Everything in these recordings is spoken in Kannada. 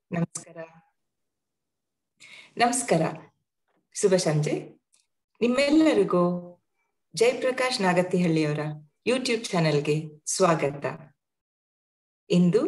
ನಮಸ್ಕಾರ ನಮಸ್ಕಾರ ಶುಭ ಸಂಜೆ ನಿಮ್ಮೆಲ್ಲರಿಗೂ ಜಯಪ್ರಕಾಶ್ ನಾಗತಿಹಳ್ಳಿಯವರ ಯೂಟ್ಯೂಬ್ ಚಾನೆಲ್ಗೆ ಸ್ವಾಗತ ಇಂದು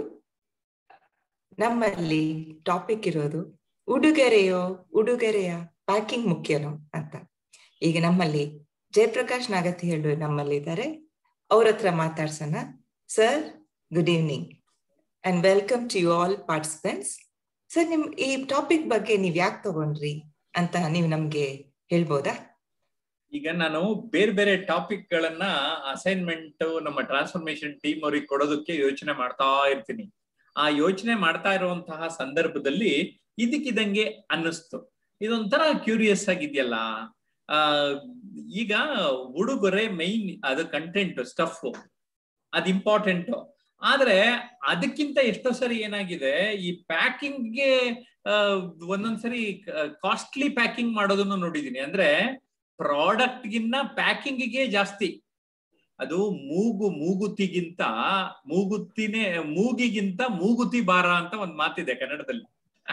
ನಮ್ಮಲ್ಲಿ ಟಾಪಿಕ್ ಇರೋದು ಉಡುಗೊರೆಯೋ ಉಡುಗೊರೆಯ ಪ್ಯಾಕಿಂಗ್ ಮುಖ್ಯನೋ ಅಂತ ಈಗ ನಮ್ಮಲ್ಲಿ ಜಯಪ್ರಕಾಶ್ ನಾಗತಿಹಳ್ಳಿ ನಮ್ಮಲ್ಲಿದ್ದಾರೆ ಅವ್ರ ಹತ್ರ ಮಾತಾಡ್ಸೋಣ sir good evening and welcome to you all participants sir ನಿಮ್ ಈ ಟಾಪಿಕ್ ಬಗ್ಗೆ ನೀವ್ ಯಾಕೆ ತಗೊಂಡ್ರಿ ಅಂತ ನೀವು ನಮ್ಗೆ ಹೇಳ್ಬೋದಾ ಈಗ ನಾನು ಬೇರೆ ಬೇರೆ ಟಾಪಿಕ್ ಗಳನ್ನ ಅಸೈನ್ಮೆಂಟ್ ನಮ್ಮ ಟ್ರಾನ್ಸ್ಫಾರ್ಮೇಶನ್ ಟೀಮ್ ಅವ್ರಿಗೆ ಕೊಡೋದಕ್ಕೆ ಯೋಚನೆ ಮಾಡ್ತಾ ಇರ್ತೀನಿ ಆ ಯೋಚನೆ ಮಾಡ್ತಾ ಇರುವಂತಹ ಸಂದರ್ಭದಲ್ಲಿ ಇದಕ್ಕಿದಂಗೆ ಅನ್ನಿಸ್ತು ಇದೊಂಥರ ಕ್ಯೂರಿಯಸ್ ಆಗಿದೆಯಲ್ಲ ಆ ಈಗ ಉಡುಗೊರೆ ಮೈನ್ ಅದು ಕಂಟೆಂಟ್ ಸ್ಟಫ್ ಅದ್ ಇಂಪಾರ್ಟೆಂಟ್ ಆದ್ರೆ ಅದಕ್ಕಿಂತ ಎಷ್ಟೋ ಸರಿ ಏನಾಗಿದೆ ಈ ಪ್ಯಾಕಿಂಗ್ಗೆ ಒಂದೊಂದ್ಸರಿ ಕಾಸ್ಟ್ಲಿ ಪ್ಯಾಕಿಂಗ್ ಮಾಡೋದನ್ನು ನೋಡಿದೀನಿ ಅಂದ್ರೆ ಪ್ರಾಡಕ್ಟ್ ಗಿನ್ನ ಪ್ಯಾಕಿಂಗ್ಗೆ ಜಾಸ್ತಿ ಅದು ಮೂಗು ಮೂಗುತಿಗಿಂತ ಮೂಗುತಿನೇ ಮೂಗಿಗಿಂತ ಮೂಗುತಿ ಬಾರ ಅಂತ ಒಂದ್ ಮಾತಿದೆ ಕನ್ನಡದಲ್ಲಿ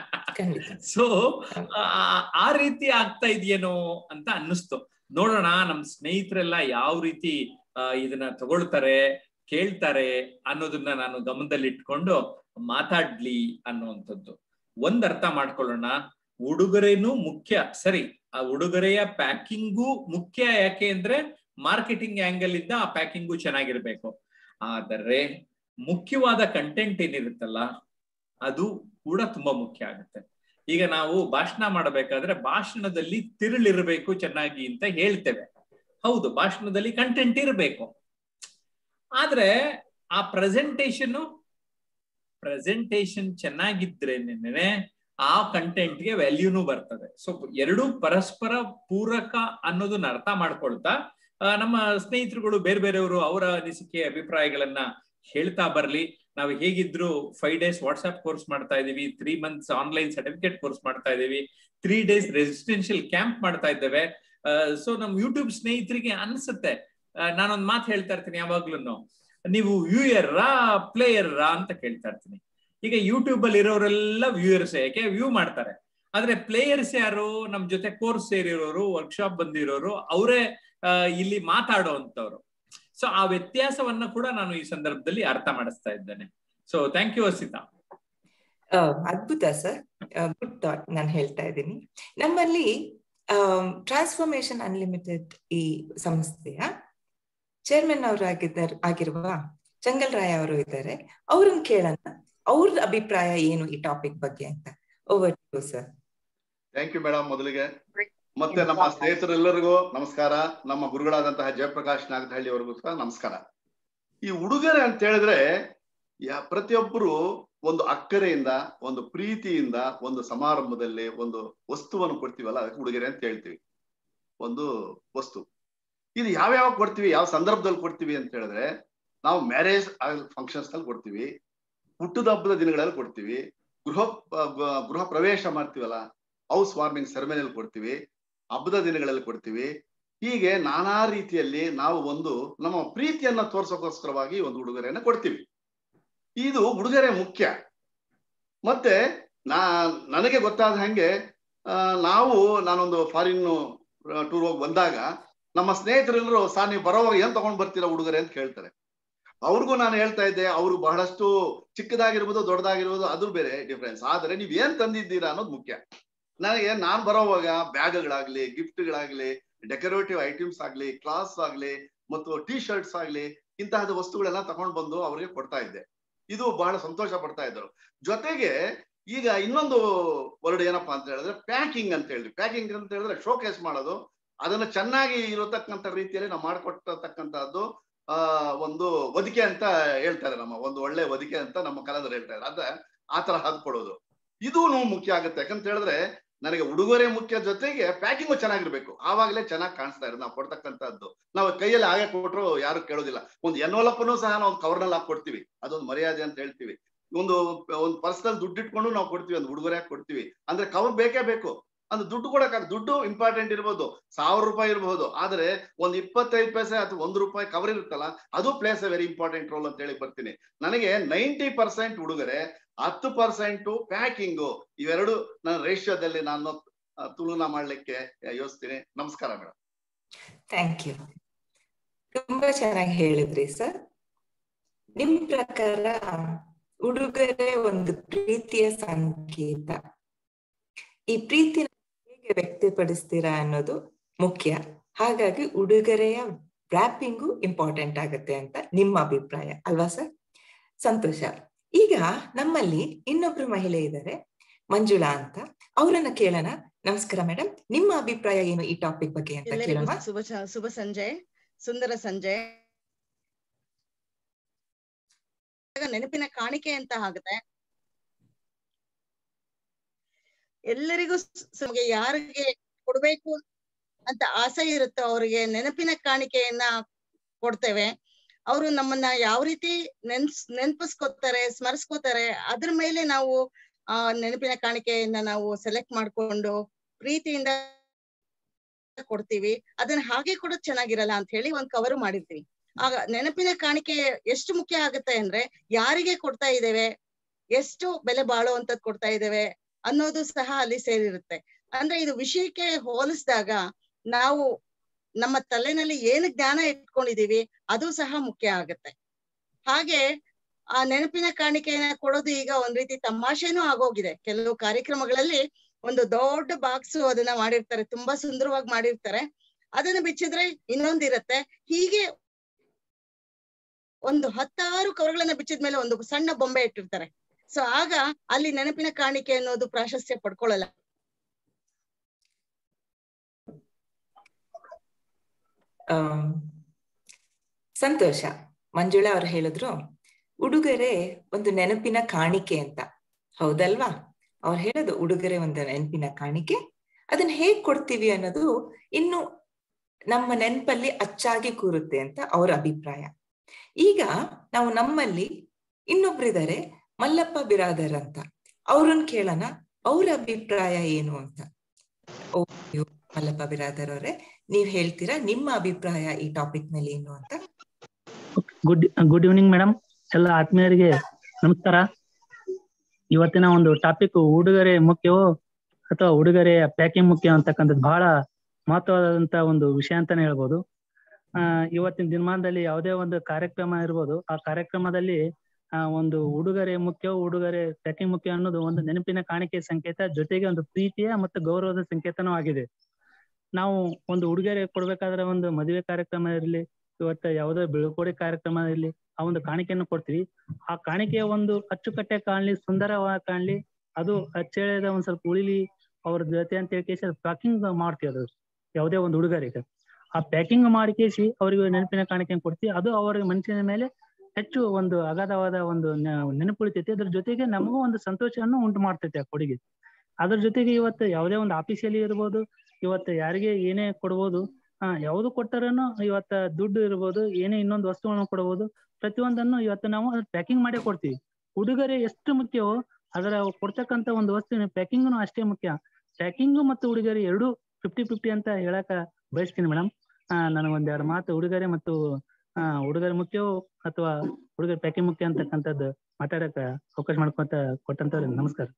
ಸೊ ಆ ರೀತಿ ಆಗ್ತಾ ಇದೆಯೇನೋ ಅಂತ ಅನ್ನಿಸ್ತು ನೋಡೋಣ ನಮ್ ಸ್ನೇಹಿತರೆಲ್ಲ ಯಾವ ರೀತಿ ಇದನ್ನ ತಗೊಳ್ತಾರೆ ಕೇಳ್ತಾರೆ ಅನ್ನೋದನ್ನ ನಾನು ಗಮನದಲ್ಲಿ ಇಟ್ಕೊಂಡು ಮಾತಾಡ್ಲಿ ಅನ್ನುವಂಥದ್ದು ಒಂದ್ ಅರ್ಥ ಮಾಡ್ಕೊಳ್ಳೋಣ ಉಡುಗೊರೆನೂ ಮುಖ್ಯ ಸರಿ ಆ ಉಡುಗೊರೆಯ ಪ್ಯಾಕಿಂಗು ಮುಖ್ಯ ಯಾಕೆ ಅಂದ್ರೆ ಮಾರ್ಕೆಟಿಂಗ್ ಆಂಗಲ್ ಇಂದ ಆ ಪ್ಯಾಕಿಂಗು ಚೆನ್ನಾಗಿರ್ಬೇಕು ಆದರೆ ಮುಖ್ಯವಾದ ಕಂಟೆಂಟ್ ಏನಿರುತ್ತಲ್ಲ ಅದು ಕೂಡ ತುಂಬಾ ಮುಖ್ಯ ಆಗುತ್ತೆ ಈಗ ನಾವು ಭಾಷಣ ಮಾಡಬೇಕಾದ್ರೆ ಭಾಷಣದಲ್ಲಿ ತಿರುಳಿರ್ಬೇಕು ಚೆನ್ನಾಗಿ ಅಂತ ಹೇಳ್ತೇವೆ ಹೌದು ಭಾಷಣದಲ್ಲಿ ಕಂಟೆಂಟ್ ಇರಬೇಕು ಆದ್ರೆ ಆ ಪ್ರೆಸೆಂಟೇಶನ್ ಪ್ರೆಸೆಂಟೇಶನ್ ಚೆನ್ನಾಗಿದ್ರೆ ಆ ಕಂಟೆಂಟ್ಗೆ ವ್ಯಾಲ್ಯೂನು ಬರ್ತದೆ ಸೊ ಎರಡು ಪರಸ್ಪರ ಪೂರಕ ಅನ್ನೋದನ್ನ ಅರ್ಥ ಮಾಡ್ಕೊಳ್ತಾ ನಮ್ಮ ಸ್ನೇಹಿತರುಗಳು ಬೇರೆ ಬೇರೆಯವರು ಅವರ ಅನಿಸಿಕೆ ಅಭಿಪ್ರಾಯಗಳನ್ನ ಹೇಳ್ತಾ ಬರ್ಲಿ ನಾವು ಹೇಗಿದ್ರು ಫೈವ್ ಡೇಸ್ ವಾಟ್ಸ್ಆಪ್ ಕೋರ್ಸ್ ಮಾಡ್ತಾ ಇದೀವಿ three months online certificate course ಮಾಡ್ತಾ ಇದೀವಿ ತ್ರೀ ಡೇಸ್ ರೆಸಿಡೆನ್ಶಿಯಲ್ ಕ್ಯಾಂಪ್ ಮಾಡ್ತಾ ಇದ್ದೇವೆ ಸೊ ನಮ್ ಯೂಟ್ಯೂಬ್ ಸ್ನೇಹಿತರಿಗೆ ಅನ್ಸುತ್ತೆ ನಾನೊಂದ್ ಮಾತು ಹೇಳ್ತಾ ಇರ್ತೀನಿ ಯಾವಾಗ್ಲೂ ನೀವು ವ್ಯೂಯರ್ರಾ ಪ್ಲೇಯರ್ರಾ ಅಂತ ಕೇಳ್ತಾ ಇರ್ತೀನಿ ಈಗ ಯೂಟ್ಯೂಬ್ ಅಲ್ಲಿ ಇರೋರೆಲ್ಲ ವ್ಯೂಯರ್ಸ್ ಯಾಕೆ ವ್ಯೂ ಮಾಡ್ತಾರೆ ಆದ್ರೆ ಪ್ಲೇಯರ್ಸ್ ಯಾರು ನಮ್ ಜೊತೆ ಕೋರ್ಸ್ ಸೇರಿರೋರು ವರ್ಕ್ಶಾಪ್ ಬಂದಿರೋರು ಅವರೇ ಇಲ್ಲಿ ಮಾತಾಡೋ ಅಂತವ್ರು ಸೊ ಆ ವ್ಯತ್ಯಾಸವನ್ನ ಕೂಡ ನಾನು ಈ ಸಂದರ್ಭದಲ್ಲಿ ಅರ್ಥ ಮಾಡಿಸ್ತಾ ಇದ್ದೇನೆ ಸೊ ಥ್ಯಾಂಕ್ ಯು ಅಸಿತಾ ಅದ್ಭುತ ಸರ್ ಗುಡ್ ಥಾಟ್ ನಾನು ಹೇಳ್ತಾ ಇದ್ದೀನಿ ನಮ್ಮಲ್ಲಿ ಟ್ರಾನ್ಸ್ಫಾರ್ಮೇಶನ್ ಅನ್ಲಿಮಿಟೆಡ್ ಈ ಸಂಸ್ಥೆಯ ಚೇರ್ಮನ್ ಅವರು ಆಗಿದ್ದಾರೆ ಆಗಿರುವ ಚಂಗಲ್ ರಾಯ್ ಅವರು ಇದ್ದಾರೆ ಅವ್ರನ್ನ ಕೇಳೋಣ ಅವ್ರ ಅಭಿಪ್ರಾಯ ಏನು ಈ ಟಾಪಿಕ್ ಬಗ್ಗೆ ಅಂತ over to sir thank you madam ಮೊದಲಿಗೆ ಮತ್ತೆ ನಮ್ಮ ಸ್ನೇಹಿತರೆಲ್ಲರಿಗೂ ನಮಸ್ಕಾರ ನಮ್ಮ ಗುರುಗಳಾದಂತಹ ಜಯಪ್ರಕಾಶ್ ನಾಗದಹಳ್ಳಿ ಅವರಿಗೂ ಸಹ ನಮಸ್ಕಾರ ಈ ಉಡುಗೊರೆ ಅಂತ ಹೇಳಿದ್ರೆ ಪ್ರತಿಯೊಬ್ಬರು ಒಂದು ಅಕ್ಕರೆಯಿಂದ ಒಂದು ಪ್ರೀತಿಯಿಂದ ಒಂದು ಸಮಾರಂಭದಲ್ಲಿ ಒಂದು ವಸ್ತುವನ್ನು ಕೊಡ್ತೀವಲ್ಲ ಅದಕ್ಕೆ ಉಡುಗೊರೆ ಅಂತ ಹೇಳ್ತೀವಿ ಒಂದು ವಸ್ತು ಇದು ಯಾವ್ಯಾವ ಕೊಡ್ತೀವಿ ಯಾವ ಸಂದರ್ಭದಲ್ಲಿ ಕೊಡ್ತೀವಿ ಅಂತ ಹೇಳಿದ್ರೆ ನಾವು ಮ್ಯಾರೇಜ್ ಫಂಕ್ಷನ್ಸ್ ನಲ್ಲಿ ಕೊಡ್ತೀವಿ ಹುಟ್ಟದ ಹಬ್ಬದ ದಿನಗಳಲ್ಲಿ ಕೊಡ್ತೀವಿ ಗೃಹ ಗೃಹ ಪ್ರವೇಶ ಮಾಡ್ತೀವಲ್ಲ ಹೌಸ್ ವಾರ್ಮಿಂಗ್ ಸೆರೆಮನಿಯಲ್ಲಿ ಕೊಡ್ತೀವಿ ಹಬ್ಬದ ದಿನಗಳಲ್ಲಿ ಕೊಡ್ತೀವಿ ಹೀಗೆ ನಾನಾ ರೀತಿಯಲ್ಲಿ ನಾವು ಒಂದು ನಮ್ಮ ಪ್ರೀತಿಯನ್ನ ತೋರ್ಸೋಕೋಸ್ಕರವಾಗಿ ಒಂದು ಉಡುಗೊರೆಯನ್ನ ಕೊಡ್ತೀವಿ ಇದು ಉಡುಗೊರೆ ಮುಖ್ಯ ಮತ್ತೆ ನಾ ನನಗೆ ಗೊತ್ತಾದ ಹಾಗೆ ನಾವು ನಾನೊಂದು ಫಾರಿನ್ ಟೂರ್ ಹೋಗಿ ಬಂದಾಗ ನಮ್ಮ ಸ್ನೇಹಿತರೆಲ್ಲರೂ ಸಾ ನೀವು ಬರೋವಾಗ ಏನ್ ತಗೊಂಡ್ ಬರ್ತೀರಾ ಉಡುಗೊರೆ ಅಂತ ಕೇಳ್ತಾರೆ ಅವ್ರಿಗೂ ನಾನು ಹೇಳ್ತಾ ಇದ್ದೆ ಅವ್ರು ಬಹಳಷ್ಟು ಚಿಕ್ಕದಾಗಿರ್ಬೋದು ದೊಡ್ಡದಾಗಿರ್ಬೋದು ಅದು ಬೇರೆ ಡಿಫ್ರೆನ್ಸ್ ಆದ್ರೆ ನೀವ್ ಏನ್ ತಂದಿದ್ದೀರಾ ಅನ್ನೋದು ಮುಖ್ಯ ನನಗೆ ನಾನ್ ಬರೋವಾಗ ಬ್ಯಾಗ್ಗಳಾಗ್ಲಿ ಗಿಫ್ಟ್ಗಳಾಗ್ಲಿ ಡೆಕೋರೇಟಿವ್ ಐಟಮ್ಸ್ ಆಗ್ಲಿ ಕ್ಲಾಸ್ ಆಗ್ಲಿ ಮತ್ತು ಟಿ ಶರ್ಟ್ಸ್ ಆಗ್ಲಿ ಇಂತಹದ ವಸ್ತುಗಳೆಲ್ಲ ತಗೊಂಡ್ ಬಂದು ಅವ್ರಿಗೆ ಕೊಡ್ತಾ ಇದ್ದೆ ಇದು ಬಹಳ ಸಂತೋಷ ಪಡ್ತಾ ಇದ್ರು ಜೊತೆಗೆ ಈಗ ಇನ್ನೊಂದು ವರ್ಡ್ ಏನಪ್ಪಾ ಅಂತ ಹೇಳಿದ್ರೆ ಪ್ಯಾಕಿಂಗ್ ಅಂತ ಹೇಳಿದ್ವಿ ಪ್ಯಾಕಿಂಗ್ ಅಂತ ಹೇಳಿದ್ರೆ ಶೋಕೇಸ್ ಮಾಡೋದು ಅದನ್ನ ಚೆನ್ನಾಗಿ ಇರತಕ್ಕಂತ ರೀತಿಯಲ್ಲಿ ನಾವು ಮಾಡಿಕೊಟ್ಟತಕ್ಕಂತಹದ್ದು ಆ ಒಂದು ಒದಿಕೆ ಅಂತ ಹೇಳ್ತಾರೆ ನಮ್ಮ ಒಂದು ಒಳ್ಳೆ ಒದಿಕೆ ಅಂತ ನಮ್ಮ ಕನ್ನಡದಲ್ಲಿ ಹೇಳ್ತಾರೆ ಅದ ಆ ತರ ಹಾಕೊಡೋದು ಇದು ಮುಖ್ಯ ಆಗುತ್ತೆ ಯಾಕಂತ ಹೇಳಿದ್ರೆ ನನಗೆ ಉಡುಗೊರೆ ಮುಖ್ಯ ಜೊತೆಗೆ ಪ್ಯಾಕಿಂಗು ಚೆನ್ನಾಗಿರ್ಬೇಕು ಆವಾಗಲೇ ಚೆನ್ನಾಗಿ ಕಾಣಿಸ್ತಾ ಇರೋದು ನಾವು ಕೊಡ್ತಕ್ಕಂಥದ್ದು ನಾವು ಕೈಯಲ್ಲಿ ಹಾಗೆ ಕೊಟ್ಟರು ಯಾರು ಕೇಳೋದಿಲ್ಲ ಒಂದು ಎನ್ವಲಪ್ಪನು ಸಹ ನಾವು ಒಂದು ಕವರ್ನಲ್ಲಿ ಹಾಕಿ ಕೊಡ್ತೀವಿ ಅದೊಂದು ಮರ್ಯಾದೆ ಅಂತ ಹೇಳ್ತೀವಿ ಒಂದು ಒಂದು ಪರ್ಸನಲ್ ದುಡ್ಡು ಇಟ್ಕೊಂಡು ನಾವು ಕೊಡ್ತೀವಿ ಒಂದು ಉಡುಗೊರೆ ಕೊಡ್ತೀವಿ ಅಂದ್ರೆ ಕವರ್ ಬೇಕೇ ಬೇಕು ಅಂದ್ರೆ ದುಡ್ಡು ಕೊಡಕ್ ದುಡ್ಡು ಇಂಪಾರ್ಟೆಂಟ್ ಇರ್ಬೋದು ಸಾವಿರ ರೂಪಾಯಿ ಇರಬಹುದು ಆದ್ರೆ ಒಂದ್ ಇಪ್ಪತ್ತೈದು ಪೈಸೆ ಅಥವಾ ಒಂದು ರೂಪಾಯಿ ಕವರ್ ಇರುತ್ತಲ್ಲ ಅದು plays a very important role ಅಂತ ಹೇಳಿ ಬರ್ತೀನಿ ನನಗೆ ನೈಂಟಿ ಪರ್ಸೆಂಟ್ ಉಡುಗೊರೆ ಹತ್ತು ಪರ್ಸೆಂಟ್ ಪ್ಯಾಕಿಂಗು ಇವೆರಡು ನನ್ನ ರೇಷಿಯೋದಲ್ಲಿ ನಾನು ಆ, ತುಲನಾ ಮಾಡ್ಲಿಕ್ಕೆ ಯೋಚಿಸ್ತೀನಿ ನಮಸ್ಕಾರ ಮೇಡಮ್ ಥ್ಯಾಂಕ್ ಯು ತುಂಬಾ ಚೆನ್ನಾಗಿ ಹೇಳಿದ್ರಿ ಸರ್ ನಿಮ್ ಪ್ರಕಾರ ಉಡುಗೊರೆ ಒಂದು ಪ್ರೀತಿಯ ಸಂಕೇತ ಈ ಪ್ರೀತಿನ ಹೇಗೆ ವ್ಯಕ್ತಪಡಿಸ್ತೀರಾ ಅನ್ನೋದು ಮುಖ್ಯ ಹಾಗಾಗಿ ಉಡುಗೊರೆಯ ವ್ರಾಪಿಂಗು ಇಂಪಾರ್ಟೆಂಟ್ ಆಗುತ್ತೆ ಅಂತ ನಿಮ್ಮ ಅಭಿಪ್ರಾಯ ಅಲ್ವಾ ಸರ್ ಸಂತೋಷ ಈಗ ನಮ್ಮಲ್ಲಿ ಇನ್ನೊಬ್ರು ಮಹಿಳೆ ಇದ್ದಾರೆ ಮಂಜುಳಾ ಅಂತ ಅವರನ್ನ ಕೇಳೋಣ ನಮಸ್ಕಾರ ಮೇಡಮ್ ನಿಮ್ಮ ಅಭಿಪ್ರಾಯ ಏನು ಈ ಟಾಪಿಕ್ ಬಗ್ಗೆ ಅಂತ ಎಲ್ಲರಿಗೂ ಕೇಳೋಣ ಶುಭ ಸ- ಶುಭ ಸಂಜೆ ಸುಂದರ ಸಂಜೆ ಇವಾಗ ನೆನಪಿನ ಕಾಣಿಕೆ ಅಂತ ಆಗುತ್ತೆ ಎಲ್ಲರಿಗೂ ಸ್- ನಮ್ಗೆ ಯಾರಿಗೆ ಕೊಡ್ಬೇಕು ಅಂತ ಆಸೆ ಇರುತ್ತೋ ಅವರಿಗೆ ನೆನಪಿನ ಕಾಣಿಕೆಯನ್ನ ಕೊಡ್ತೇವೆ ಅವರು ನಮ್ಮನ್ನ ಯಾವ ರೀತಿ ನೆನ್ಸ್ ನೆನ್ಪಿಸ್ಕೊತಾರೆ ಸ್ಮರಿಸ್ಕೋತಾರೆ ಅದ್ರ ಮೇಲೆ ನಾವು ಆ ನೆನಪಿನ ಕಾಣಿಕೆಯನ್ನ ನಾವು ಸೆಲೆಕ್ಟ್ ಮಾಡ್ಕೊಂಡು ಪ್ರೀತಿಯಿಂದ ಕೊಡ್ತೀವಿ ಅದನ್ನ ಹಾಗೆ ಕೂಡ ಚೆನ್ನಾಗಿರಲ್ಲ ಅಂತ ಹೇಳಿ ಒಂದ್ ಕವರ್ ಮಾಡಿರ್ತೀವಿ ಆಗ ನೆನಪಿನ ಕಾಣಿಕೆ ಎಷ್ಟು ಮುಖ್ಯ ಆಗುತ್ತೆ ಅಂದ್ರೆ ಯಾರಿಗೆ ಕೊಡ್ತಾ ಇದ್ದೇವೆ ಎಷ್ಟು ಬೆಲೆ ಬಾಳುವಂತದ್ ಕೊಡ್ತಾ ಇದ್ದೇವೆ ಅನ್ನೋದು ಸಹ ಅಲ್ಲಿ ಸೇರಿರುತ್ತೆ ಅಂದ್ರೆ ಇದು ವಿಷಯಕ್ಕೆ ಹೋಲಿಸಿದಾಗ ನಾವು ನಮ್ಮ ತಲೆನಲ್ಲಿ ಏನು ಜ್ಞಾನ ಇಟ್ಕೊಂಡಿದೀವಿ ಅದು ಸಹ ಮುಖ್ಯ ಆಗುತ್ತೆ ಹಾಗೆ ಆ ನೆನಪಿನ ಕಾಣಿಕೆಯನ್ನ ಕೊಡೋದು ಈಗ ಒಂದ್ ರೀತಿ ತಮಾಷೆನೂ ಆಗೋಗಿದೆ ಕೆಲವು ಕಾರ್ಯಕ್ರಮಗಳಲ್ಲಿ ಒಂದು ದೊಡ್ಡ ಬಾಕ್ಸ್ ಅದನ್ನ ಮಾಡಿರ್ತಾರೆ ತುಂಬಾ ಸುಂದರವಾಗಿ ಮಾಡಿರ್ತಾರೆ ಅದನ್ನ ಬಿಚ್ಚಿದ್ರೆ ಇನ್ನೊಂದಿರತ್ತೆ ಹೀಗೆ ಒಂದು ಹತ್ತಾರು ಕವರ್ಗಳನ್ನ ಬಿಚ್ಚಿದ ಮೇಲೆ ಒಂದು ಸಣ್ಣ ಬೊಂಬೆ ಇಟ್ಟಿರ್ತಾರೆ ಸೊ ಆಗ ಅಲ್ಲಿ ನೆನಪಿನ ಕಾಣಿಕೆ ಅನ್ನೋದು ಪ್ರಾಶಸ್ತ್ಯ ಪಡ್ಕೊಳ್ಳಲ್ಲ ಆಮ್, ಸಂತೋಷ ಮಂಜುಳಾ ಅವ್ರು ಹೇಳಿದ್ರು ಉಡುಗೊರೆ ಒಂದು ನೆನಪಿನ ಕಾಣಿಕೆ ಅಂತ ಹೌದಲ್ವಾ ಅವ್ರು ಹೇಳೋದು ಉಡುಗೊರೆ ಒಂದು ನೆನಪಿನ ಕಾಣಿಕೆ ಅದನ್ನ ಹೇಗ್ ಕೊಡ್ತೀವಿ ಅನ್ನೋದು ಇನ್ನು ನಮ್ಮ ನೆನಪಲ್ಲಿ ಅಚ್ಚಾಗಿ ಕೂರುತ್ತೆ ಅಂತ ಅವ್ರ ಅಭಿಪ್ರಾಯ ಈಗ ನಾವು ನಮ್ಮಲ್ಲಿ ಇನ್ನೊಬ್ರಿದ್ದಾರೆ ಮಲ್ಲಪ್ಪ ಬಿರಾದರ್ ಅಂತ ಅವ್ರನ್ನ ಕೇಳೋಣ ಅವ್ರ ಅಭಿಪ್ರಾಯ ಏನು ಅಂತ ಓ ನೀವು ಮಲ್ಲಪ್ಪ ಬಿರಾದರ್ ಅವರೇ ನೀವ್ ಹೇಳ್ತೀರಾ ನಿಮ್ಮ ಅಭಿಪ್ರಾಯ ಈ ಟಾಪಿಕ್ ಮೇಲೆ ಏನು ಅಂತ ಗುಡ್ ಗುಡ್ ಈವ್ನಿಂಗ್ ಮೇಡಮ್ ಎಲ್ಲ ಆತ್ಮೀಯರಿಗೆ ನಮಸ್ಕಾರ ಇವತ್ತಿನ ಒಂದು ಟಾಪಿಕ್ ಉಡುಗೊರೆ ಮುಖ್ಯವೋ ಅಥವಾ ಉಡುಗೊರೆಯ ಪ್ಯಾಕಿಂಗ್ ಮುಖ್ಯ ಅಂತಕ್ಕಂಥದ್ದು ಬಹಳ ಮಹತ್ವವಾದಂತ ಒಂದು ವಿಷಯ ಅಂತಾನೆ ಹೇಳ್ಬೋದು ಆ ಇವತ್ತಿನ ದಿನಮಾನದಲ್ಲಿ ಯಾವುದೇ ಒಂದು ಕಾರ್ಯಕ್ರಮ ಇರ್ಬೋದು ಆ ಕಾರ್ಯಕ್ರಮದಲ್ಲಿ ಆ ಒಂದು ಉಡುಗೊರೆ ಮುಖ್ಯ ಉಡುಗೊರೆ ಪ್ಯಾಕಿಂಗ್ ಮುಖ್ಯ ಅನ್ನೋದು ಒಂದು ನೆನಪಿನ ಕಾಣಿಕೆ ಸಂಕೇತ ಜೊತೆಗೆ ಒಂದು ಪ್ರೀತಿಯ ಮತ್ತು ಗೌರವದ ಸಂಕೇತನೂ ಆಗಿದೆ ನಾವು ಒಂದು ಉಡುಗೊರೆ ಕೊಡ್ಬೇಕಾದ್ರೆ ಒಂದು ಮದುವೆ ಕಾರ್ಯಕ್ರಮ ಇರಲಿ ಇವತ್ತ ಯಾವುದೋ ಬೀಳ್ಕೊಡೆ ಕಾರ್ಯಕ್ರಮ ಇರಲಿ ಆ ಒಂದು ಕಾಣಿಕೆಯನ್ನು ಕೊಡ್ತೀವಿ ಆ ಕಾಣಿಕೆಯ ಒಂದು ಅಚ್ಚುಕಟ್ಟೆ ಕಾಣ್ಲಿ ಸುಂದರವಾಗಿ ಕಾಣ್ಲಿ ಅದು ಅಚ್ಚಳಿಯದ ಒಂದ್ ಸ್ವಲ್ಪ ಉಳಿಲಿ ಅವ್ರ ಜೊತೆ ಅಂತ ಹೇಳಿ ಪ್ಯಾಕಿಂಗ್ ಮಾಡ್ತೀವಿ ಅದು ಯಾವುದೇ ಒಂದು ಉಡುಗೊರೆಗೆ ಆ ಪ್ಯಾಕಿಂಗ್ ಮಾಡಿ ಕೇಸಿ ಅವರಿಗೆ ನೆನಪಿನ ಕಾಣಿಕೆಯನ್ನು ಕೊಡ್ತೀವಿ ಅದು ಅವರ ಮನಸ್ಸಿನ ಮೇಲೆ ಹೆಚ್ಚು ಒಂದು ಅಗಾಧವಾದ ಒಂದು ನೆ- ನೆನಪು ಉಳಿತೈತಿ ಅದ್ರ ಜೊತೆಗೆ ನಮಗೂ ಒಂದು ಸಂತೋಷವನ್ನು ಉಂಟು ಮಾಡ್ತೈತಿ ಆ ಕೊಡುಗೆ ಅದ್ರ ಜೊತೆಗೆ ಇವತ್ತು ಯಾವುದೇ ಒಂದು ಆಫೀಸಲ್ಲಿ ಇರ್ಬೋದು ಇವತ್ತು ಯಾರಿಗೆ ಏನೇ ಕೊಡ್ಬೋದು ಹಾ ಯಾವುದು ಕೊಟ್ಟರನು ಇವತ್ತ ದುಡ್ಡು ಇರ್ಬೋದು ಏನೇ ಇನ್ನೊಂದು ವಸ್ತುವನ್ನು ಕೊಡಬಹುದು ಪ್ರತಿಯೊಂದನ್ನು ಇವತ್ತು ನಾವು ಪ್ಯಾಕಿಂಗ್ ಮಾಡೇ ಕೊಡ್ತೀವಿ ಉಡುಗೊರೆ ಎಷ್ಟು ಮುಖ್ಯವೋ ಅದರ ಕೊಡ್ತಕ್ಕಂತ ಒಂದು ವಸ್ತುವಿನ ಪ್ಯಾಕಿಂಗ್ನು ಅಷ್ಟೇ ಮುಖ್ಯ ಪ್ಯಾಕಿಂಗು ಮತ್ತು ಉಡುಗೊರೆ ಎರಡು ಫಿಫ್ಟಿ ಫಿಫ್ಟಿ ಅಂತ ಹೇಳಕ ಬಯಸ್ತೀನಿ ಮೇಡಮ್ ಆ ನನಗೆ ಒಂದೆರಡು ಮಾತು ಉಡುಗೊರೆ ಮತ್ತು ಆ ಉಡುಗೊರೆ ಮುಖ್ಯವೋ ಅಥವಾ ಉಡುಗೊರೆ ಪ್ಯಾಕಿಂಗ್ ಮುಖ್ಯ ಅಂತಕ್ಕಂಥದ್ದು ಮಾತಾಡಕ ಅವಕಾಶ ಮಾಡ್ಕೊಂತ ಕೊಟ್ಟಂತವ್ರಿಗೆ ನಮಸ್ಕಾರ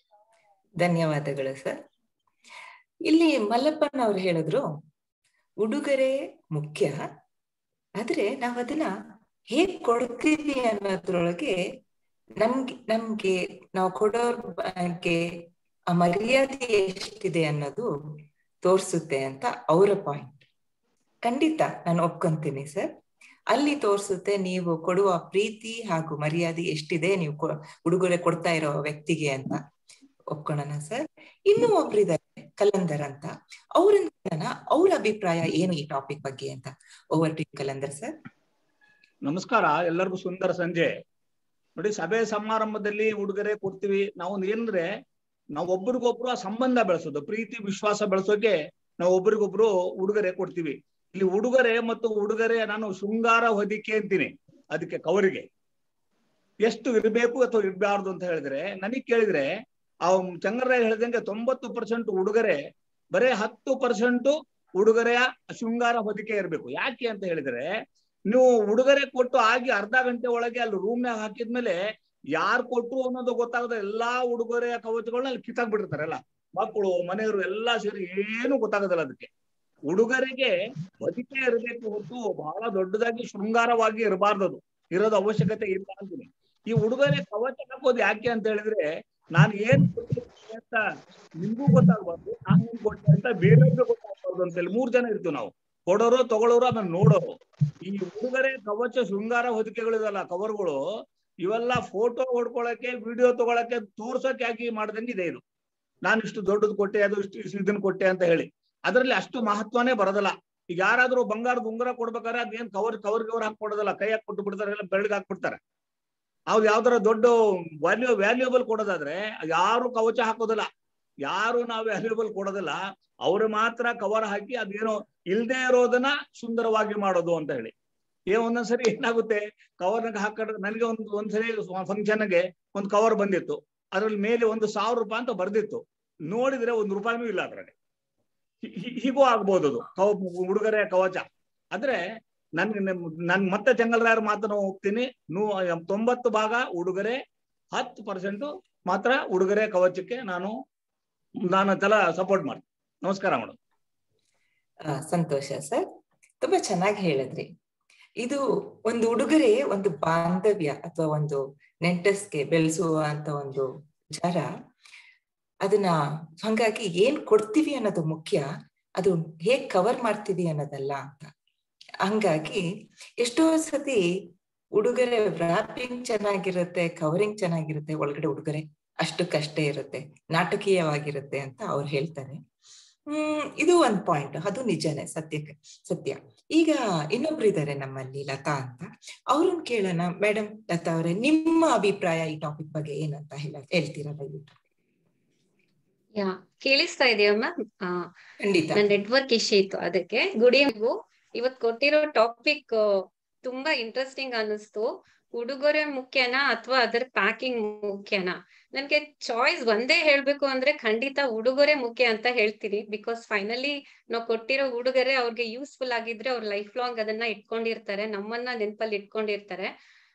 ಧನ್ಯವಾದಗಳು ಸರ್ ಇಲ್ಲಿ ಮಲ್ಲಪ್ಪನ್ ಅವ್ರು ಹೇಳಿದ್ರು ಉಡುಗೊರೆ ಮುಖ್ಯ ಆದ್ರೆ ನಾವ್ ಅದನ್ನ ಹೇಗ್ ಕೊಡ್ತೀವಿ ಅನ್ನೋದ್ರೊಳಗೆ ನಮ್ಗೆ ನಮ್ಗೆ ನಾವು ಕೊಡೋರ್ ಬಗ್ಗೆ ಆ ಮರ್ಯಾದೆ ಎಷ್ಟಿದೆ ಅನ್ನೋದು ತೋರ್ಸುತ್ತೆ ಅಂತ ಅವರ ಪಾಯಿಂಟ್ ಖಂಡಿತ ನಾನು ಒಪ್ಕೊಂತೀನಿ ಸರ್ ಅಲ್ಲಿ ತೋರ್ಸುತ್ತೆ ನೀವು ಕೊಡುವ ಪ್ರೀತಿ ಹಾಗೂ ಮರ್ಯಾದೆ ಎಷ್ಟಿದೆ ನೀವು ಕೊ- ಉಡುಗೊರೆ ಕೊಡ್ತಾ ಇರೋ ವ್ಯಕ್ತಿಗೆ ಅಂತ ಒಪ್ಕೊಳ್ಳೋಣ ಸರ್ ಇನ್ನೂ ಒಬ್ರಿದ್ದಾರೆ ಕಲಂದರ್ ಅಂತ ಅವ್ರನ್ನ ಕೇಳೋಣ ಅವ್ರ ಅಭಿಪ್ರಾಯ ಏನು ಈ ಟಾಪಿಕ್ ಬಗ್ಗೆ ಅಂತ ಓವರ್ ಟು ಕಲಂದರ್ ಸರ್ ನಮಸ್ಕಾರ ಎಲ್ಲರಿಗೂ ಸುಂದರ ಸಂಜೆ ನೋಡಿ ಸಭೆ ಸಮಾರಂಭದಲ್ಲಿ ಉಡುಗೊರೆ ಕೊಡ್ತೀವಿ ನಾವು ಏನಂದ್ರೆ ನಾವು ಒಬ್ರಿಗೊಬ್ರು ಆ ಸಂಬಂಧ ಬೆಳೆಸೋದು ಪ್ರೀತಿ ವಿಶ್ವಾಸ ಬೆಳೆಸೋಕೆ ನಾವು ಒಬ್ರಿಗೊಬ್ರು ಉಡುಗೊರೆ ಕೊಡ್ತೀವಿ ಇಲ್ಲಿ ಉಡುಗೊರೆ ಮತ್ತು ಉಡುಗೊರೆ ನಾನು ಶೃಂಗಾರ ಹೊದಿಕೆ ಅಂತೀನಿ ಅದಕ್ಕೆ ಕವರಿಗೆ ಎಷ್ಟು ಇರಬೇಕು ಅಥವಾ ಇರಬಾರ್ದು ಅಂತ ಹೇಳಿದ್ರೆ ನನಗೆ ಕೇಳಿದ್ರೆ ಆ ಚಂಗರಾಯ ಹೇಳಿದಂಗೆ ತೊಂಬತ್ತು ಪರ್ಸೆಂಟ್ ಉಡುಗೊರೆ ಬರೇ ಹತ್ತು ಪರ್ಸೆಂಟ್ ಉಡುಗೊರೆಯ ಶೃಂಗಾರ ಹೊದಿಕೆ ಇರಬೇಕು ಯಾಕೆ ಅಂತ ಹೇಳಿದ್ರೆ ನೀವು ಉಡುಗೊರೆ ಕೊಟ್ಟು ಆಗಿ ಅರ್ಧ ಗಂಟೆ ಒಳಗೆ ಅಲ್ಲಿ ರೂಮ್ನಾಗ ಹಾಕಿದ್ಮೇಲೆ ಯಾರು ಕೊಟ್ರು ಅನ್ನೋದು ಗೊತ್ತಾಗದ ಎಲ್ಲಾ ಉಡುಗೊರೆಯ ಕವಚಗಳನ್ನ ಅಲ್ಲಿ ಕಿತ್ತಾಕ್ಬಿಟ್ಟಿರ್ತಾರೆ ಎಲ್ಲ ಮಕ್ಕಳು ಮನೆಯವರು ಎಲ್ಲಾ ಸೇರಿ ಏನು ಗೊತ್ತಾಗೋದಿಲ್ಲ ಅದಕ್ಕೆ ಉಡುಗೊರೆಗೆ ಬದುಕೇ ಇರಬೇಕು ಹೊತ್ತು ಬಹಳ ದೊಡ್ಡದಾಗಿ ಶೃಂಗಾರವಾಗಿ ಇರಬಾರ್ದು ಅದು ಇರೋದು ಅವಶ್ಯಕತೆ ಇಲ್ಲ ಅಂತೀನಿ ಈ ಉಡುಗೊರೆ ಕವಚ ಹಾಕೋದು ಯಾಕೆ ಅಂತ ಹೇಳಿದ್ರೆ ನಾನು ಏನ್ ಕೊಟ್ಟಿರ್ತೀನಿ ಅಂತ ನಿಮ್ಗೂ ಗೊತ್ತಾಗ್ಬಾರ್ದು ನಾನು ಏನ್ ಕೊಟ್ಟೆ ಅಂತ ಬೇರೆಯವ್ರಿಗೂ ಗೊತ್ತಾಗ್ಬಾರ್ದು ಅಂತ ಹೇಳಿ ಮೂರ್ ಜನ ಇರ್ತೀವಿ ನಾವು ಕೊಡೋರು ತಗೊಳ್ಳೋರು ಆಮೇಲೆ ನೋಡೋರು ಈ ಉಡುಗೊರೆ ಕವಚ ಶೃಂಗಾರ ಹೊದಿಕೆಗಳಿದಲ್ಲ ಕವರ್ಗಳು ಇವೆಲ್ಲ ಫೋಟೋ ಹೊಡ್ಕೊಳಕ್ಕೆ ವಿಡಿಯೋ ತಗೊಳಕ್ಕೆ ತೋರ್ಸೋಕೆ ಯಾಕೆ ಮಾಡ್ದಂಗೆ ಇದೆ ಇದು ನಾನು ಇಷ್ಟು ದೊಡ್ಡದು ಕೊಟ್ಟೆ ಅದು ಇಷ್ಟು ಇಷ್ಟು ಇದನ್ನ ಕೊಟ್ಟೆ ಅಂತ ಹೇಳಿ ಅದರಲ್ಲಿ ಅಷ್ಟು ಮಹತ್ವನೇ ಬರೋದಿಲ್ಲ ಈಗ ಯಾರಾದ್ರೂ ಬಂಗಾರದ ಉಂಗುರ ಕೊಡ್ಬೇಕಾದ್ರೆ ಅದೇನ್ ಕವರ್ ಕವರ್ ಕವರ್ ಹಾಕೊಡೋದಲ್ಲ ಕೈ ಹಾಕಿ ಕೊಟ್ಟು ಬಿಡ್ತಾರೆ ಎಲ್ಲ ಬೆಳಗ್ಗೆ ಹಾಕ್ಬಿಡ್ತಾರೆ ಅವ್ರು ಯಾವ್ದಾರ ದೊಡ್ಡ ವ್ಯಾಲ್ಯೂ ವ್ಯಾಲ್ಯೂಬಲ್ ಕೊಡೋದಾದ್ರೆ ಯಾರು ಕವಚ ಹಾಕೋದಿಲ್ಲ ಯಾರು ನಾವು ವ್ಯಾಲ್ಯೂಬಲ್ ಕೊಡೋದಿಲ್ಲ ಅವ್ರು ಮಾತ್ರ ಕವರ್ ಹಾಕಿ ಅದೇನೋ ಇಲ್ದೇ ಇರೋದನ್ನ ಸುಂದರವಾಗಿ ಮಾಡೋದು ಅಂತ ಹೇಳಿ ಏ ಒಂದೊಂದ್ಸರಿ ಏನಾಗುತ್ತೆ ಕವರ್ನಾಗ ಹಾಕೊಂಡ್ರೆ ನನಗೆ ಒಂದು ಒಂದ್ಸರಿ ಫಂಕ್ಷನ್ಗೆ ಒಂದು ಕವರ್ ಬಂದಿತ್ತು ಅದ್ರಲ್ಲಿ ಮೇಲೆ ಒಂದು ಸಾವಿರ ರೂಪಾಯಿ ಅಂತ ಬರ್ದಿತ್ತು ನೋಡಿದ್ರೆ ಒಂದು ರೂಪಾಯಿನೂ ಇಲ್ಲ ಅದ್ರಲ್ಲಿ ಹೀಗೂ ಆಗ್ಬೋದು ಅದು ಕವ ಉಡುಗೊರೆ ಕವಚ ಆದ್ರೆ ನನ್ಗೆ ನನ್ ಮತ್ತೆ ಚೆಂಗಲ್ರಾಯರ್ ಮಾತನ್ನು ಹೋಗ್ತೀನಿ ನೂ ತೊಂಬತ್ತು ಭಾಗ ಉಡುಗೊರೆ ಹತ್ತು ಪರ್ಸೆಂಟ್ ಮಾತ್ರ ಉಡುಗೊರೆ ಕವಚಕ್ಕೆ ನಾನು ನಾನು ತಲ ಸಪೋರ್ಟ್ ಮಾಡ್ತೀನಿ ನಮಸ್ಕಾರ ಮೇಡಮ್ ಸಂತೋಷ ಸರ್ ತುಂಬಾ ಚೆನ್ನಾಗಿ ಹೇಳಿದ್ರಿ ಇದು ಒಂದು ಉಡುಗೊರೆ ಒಂದು ಬಾಂಧವ್ಯ ಅಥವಾ ಒಂದು ನೆಂಟಸ್ಗೆ ಬೆಳೆಸುವ ಅಂತ ಒಂದು ವಿಚಾರ ಅದನ್ನ ಹಂಗಾಗಿ ಏನ್ ಕೊಡ್ತೀವಿ ಅನ್ನೋದು ಮುಖ್ಯ ಅದು ಹೇಗ್ ಕವರ್ ಮಾಡ್ತೀವಿ ಅನ್ನೋದಲ್ಲ ಅಂತ ಹಂಗಾಗಿ ಎಷ್ಟೋ ಸತಿ ಉಡುಗೊರೆ ವ್ರಾಪಿಂಗ್ ಚೆನ್ನಾಗಿರುತ್ತೆ ಕವರಿಂಗ್ ಚೆನ್ನಾಗಿರುತ್ತೆ ಒಳಗಡೆ ಉಡುಗೊರೆ ಅಷ್ಟಕ್ಕಷ್ಟೇ ಇರುತ್ತೆ ನಾಟಕೀಯವಾಗಿರುತ್ತೆ ಅಂತ ಅವ್ರು ಹೇಳ್ತಾರೆ ಹ್ಮ್ ಇದು ಒಂದ್ ಪಾಯಿಂಟ್ ಅದು ನಿಜನೇ ಸತ್ಯಕ್ಕೆ ಸತ್ಯ ಈಗ ಇನ್ನೊಬ್ರು ಇದ್ದಾರೆ ನಮ್ಮಲ್ಲಿ ಲತಾ ಅಂತ ಅವ್ರನ್ನ ಕೇಳೋಣ ಮೇಡಮ್ ಲತಾ ಅವರೇ ನಿಮ್ಮ ಅಭಿಪ್ರಾಯ ಈ ಟಾಪಿಕ್ ಬಗ್ಗೆ ಏನಂತ ಹೇಳ ಹೇಳ್ತೀರಾ ದಯವಿಟ್ಟು ಯಾ ಕೇಳಿಸ್ತಾ ಇದೆಯಮ್ಮ ಖಂಡಿತ ನನ್ನ ನೆಟ್ವರ್ಕ್ ಇಶ್ಯೂ ಇತ್ತು ಅದಕ್ಕೆ ಗುಡ್ ನೀವು ಇವತ್ ಕೊಟ್ಟಿರೋ ಟಾಪಿಕ್ ತುಂಬಾ ಇಂಟ್ರೆಸ್ಟಿಂಗ್ ಅನ್ನಿಸ್ತು ಉಡುಗೊರೆ ಮುಖ್ಯನಾ ಅಥವಾ ಅದರ ಪ್ಯಾಕಿಂಗ್ ಮುಖ್ಯನಾ ನನ್ಗೆ ಚಾಯ್ಸ್ ಒಂದೇ ಹೇಳ್ಬೇಕು ಅಂದ್ರೆ ಖಂಡಿತ ಉಡುಗೊರೆ ಮುಖ್ಯ ಅಂತ ಹೇಳ್ತೀನಿ ಬಿಕಾಸ್ ಫೈನಲಿ ನಾವು ಕೊಟ್ಟಿರೋ ಉಡುಗೊರೆ ಅವ್ರಿಗೆ ಯೂಸ್ಫುಲ್ ಆಗಿದ್ರೆ ಅವ್ರ ಲೈಫ್ ಲಾಂಗ್ ಅದನ್ನ ಇಟ್ಕೊಂಡಿರ್ತಾರೆ ನಮ್ಮನ್ನ ನೆನಪಲ್ಲಿ ಇಟ್ಕೊಂಡಿರ್ತಾರೆ